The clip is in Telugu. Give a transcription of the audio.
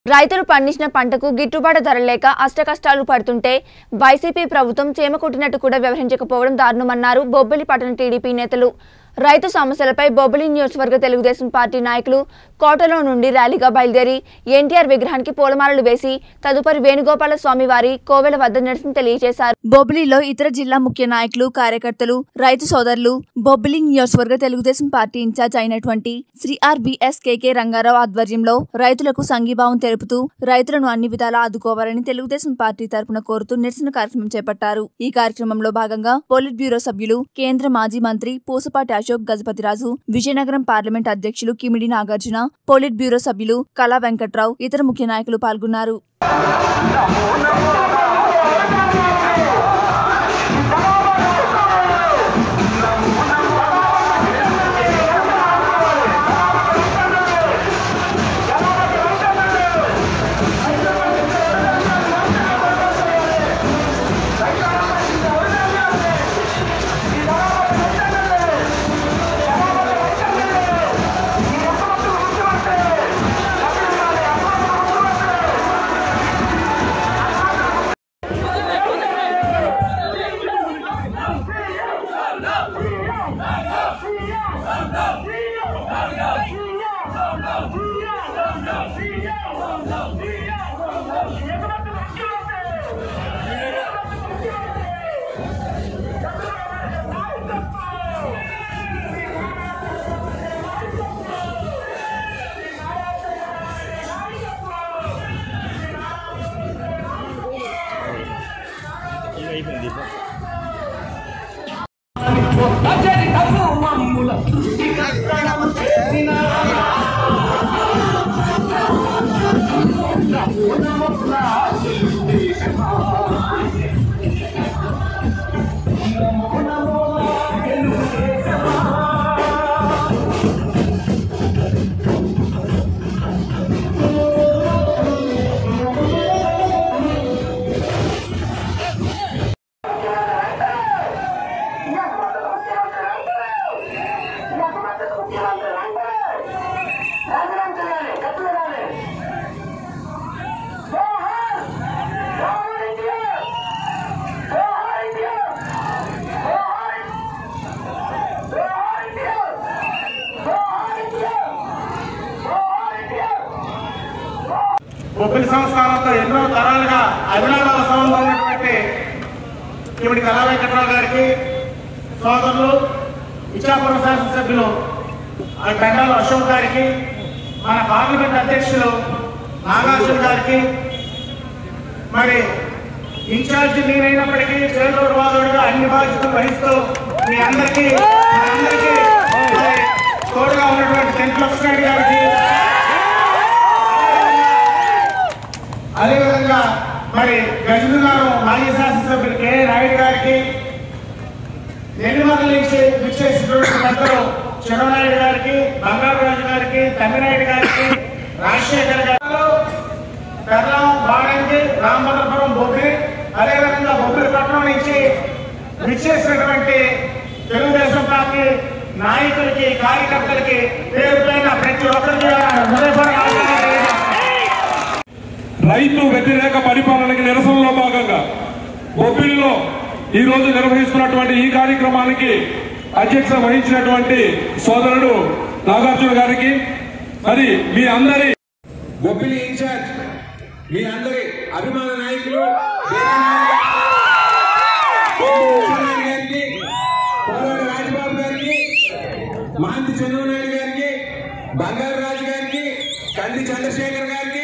రైతులు పండించిన పంటకు గిట్టుబాటు ధర లేక అష్టకష్టాలు పడుతుంటే వైసీపీ ప్రభుత్వం చేమకుట్టినట్టు కూడా వ్యవహరించకపోవడం దారుణమన్నారు బొబ్బిలి పట్టణ టీడీపీ నేతలు రైతు సమస్యలపై బొబ్బిలి నియోజకవర్గ తెలుగుదేశం పార్టీ నాయకులు కోటలో నుండి ర్యాలీగా బయలుదేరి ఎన్టీఆర్ విగ్రహానికి పూలమాలలు వేసి తదుపరి వేణుగోపాల స్వామి వారి కోవెల వద్ద నిరసన తెలియజేశారు బొబ్బిలిలో ఇతర జిల్లా ముఖ్య నాయకులు కార్యకర్తలు రైతు సోదరులు బొబ్బిలి నియోజకవర్గ తెలుగుదేశం పార్టీ ఇన్ఛార్జ్ అయినటువంటి శ్రీ ఆర్బీఎస్ కేకే రంగారావు ఆధ్వర్యంలో రైతులకు సంఘీభావం తెలుపుతూ రైతులను అన్ని విధాలా ఆదుకోవాలని తెలుగుదేశం పార్టీ తరపున కోరుతూ నిరసన కార్యక్రమం చేపట్టారు ఈ కార్యక్రమంలో భాగంగా పోలిట్ బ్యూరో సభ్యులు కేంద్ర మాజీ మంత్రి పూసపాటి అశోక్ గజపతిరాజు విజయనగరం పార్లమెంట్ అధ్యక్షులు కిమిడి నాగార్జున పోలిట్ బ్యూరో సభ్యులు కళా వెంకట్రావు ఇతర ముఖ్య నాయకులు పాల్గొన్నారు బొబ్బిలి సంస్కారంతో ఎన్నో తరాలుగా అభినందన సంబంధం ఉన్నటువంటి ఇవిడి కళా వెంకట్రావు గారికి సోదరులు ఇచ్చాపురం శాసనసభ్యులు ఆ పెండాల అశోక్ గారికి మన పార్లమెంట్ అధ్యక్షులు నాగార్జున గారికి మరి ఇన్ఛార్జ్ నేనైనప్పటికీ చేదోడు వాదోడుగా అన్ని బాధ్యతలు వహిస్తూ మీ అందరికీ మీ అందరికీ మరి తోడుగా ఉన్నటువంటి టెంట్ లక్ష్మణ్ గారికి అదేవిధంగా మరి గజనగారు మాజీ శాసనసభ్యులు కె నాయుడు గారికి నెల్లిమర్ల నుంచి విచ్చేసినటువంటి పెద్దలు చిరనాయుడు గారికి బంగారాజు గారికి తమ్మినాయుడు గారికి రాజశేఖర్ గారు పెర్లం బాడంగి రామభద్రపురం బొబ్బిలి అదేవిధంగా బొబ్బిలి పట్టణం నుంచి విచ్చేసినటువంటి తెలుగుదేశం పార్టీ నాయకులకి కార్యకర్తలకి పేరు పైన ప్రతి ఒక్కరికి హృదయపూర్వక ఆశీర్వాదాలు తెలియజేస్తున్నాను. రైతు వ్యతిరేక పరిపాలనకి నిరసనలో భాగంగా బొబ్బిలిలో ఈ రోజు నిర్వహిస్తున్నటువంటి ఈ కార్యక్రమానికి అధ్యక్షత వహించినటువంటి సోదరుడు నాగార్జున గారికి మరి మీ అందరి బొబ్బిలి ఇన్ఛార్జ్ మీ అందరి అభిమాన నాయకులు నాయుడు గారికి పోలాడు రాజబాబు గారికి మాంతి చంద్రనాయుడు గారికి బంగారు రాజు గారికి కంది చంద్రశేఖర్ గారికి